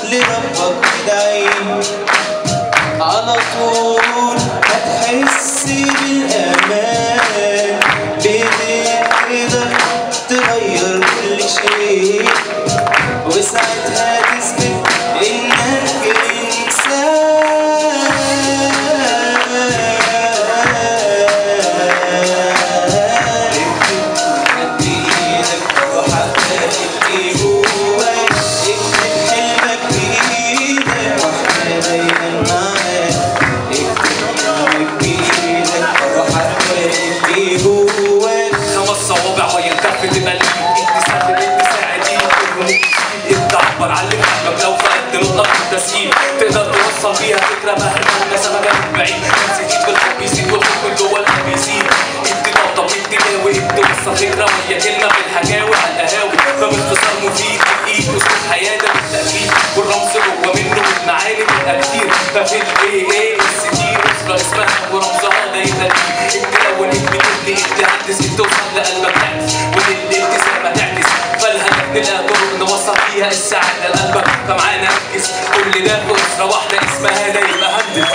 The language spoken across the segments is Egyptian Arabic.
لربك ادعي على طول هتحس بالأمان بإيديك تقدر تغير كل شيء وساعتها تثبت إنك إنسان بإيدك وحقق اللي جواك اكتب حلمك بإيدك واحنا دايما معاك اكتب حلمك بإيدك وحقق اللي جواك خمس صوابع وهي الكف تبقى ليك انت سهل انت ساعدين كل انت عبر عن اللي فهمك لو فقدت نقطة التسهيل تقدر توصل بيها فكرة مهما المسافة كانت بعيد نسيت بالحب يزيد والحب من جوه القلب يزيد انت نقطة وانت ناوي انت توصل فكرة وهي كلمة في الحكاوي على القهاوي فباختصار مفيد بالايد اسلوب حياة ده بالتأكيد والرمز جوه منه والمعاني تبقى كتير ففي الايه ايه الستير اسرة اسمها ورمزها ده يتنادي انت لو انت بتبني انت هتس انت توصل لقلبك تعكس وللابتسامة تعكس فالهدف نلقى طرق نوصل فيها السعادة لقلبك فمعانا ركز كل ده في أسرة واحدة اسمها ده يبقى هندس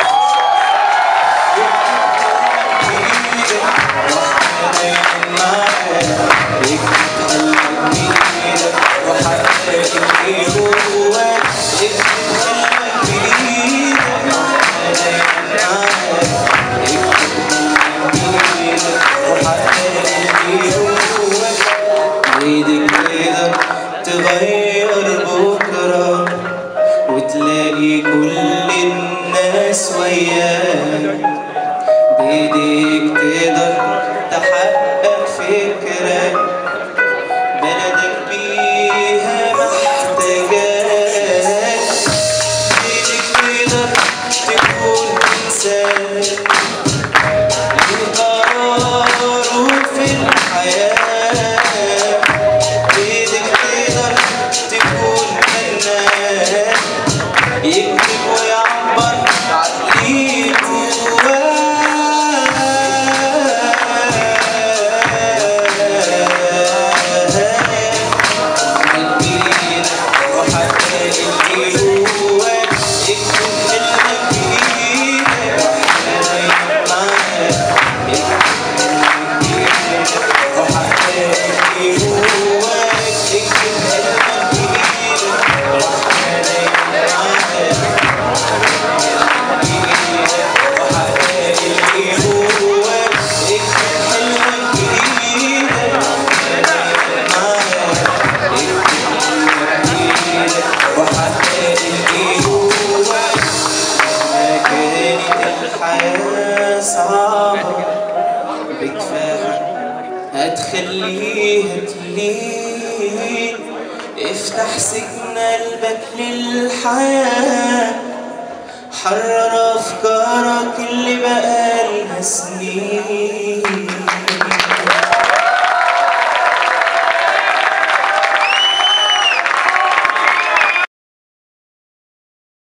ايدك تقدر تغير بكره وتلاقي كل الناس وياك بإيديك تقدر تحقق فكرك بلدك بيها محتاجاك بإيدك تقدر تكون إنسان ليه قراره في الحياة بإيدك تقدر تكون فنان يكتب ويعبر عن اللي جواه بإيدك وحتى اللي جواك اكتب حلمك بإيدك واحنا دايما معاك اكتب حلمك بإيدك وحتى اللي جواك اكتب حلمك بإيدك واحنا دايما معاك بإيدك وحتى اللي جواك اكتب حلمك بإيدك واحنا دايما معاك وحتى اللي جواك ما كانت الحياة صعبة بكفاها هتخليها تلين افتح سجن قلبك للحياة حرر أفكارك اللي بقالها سنين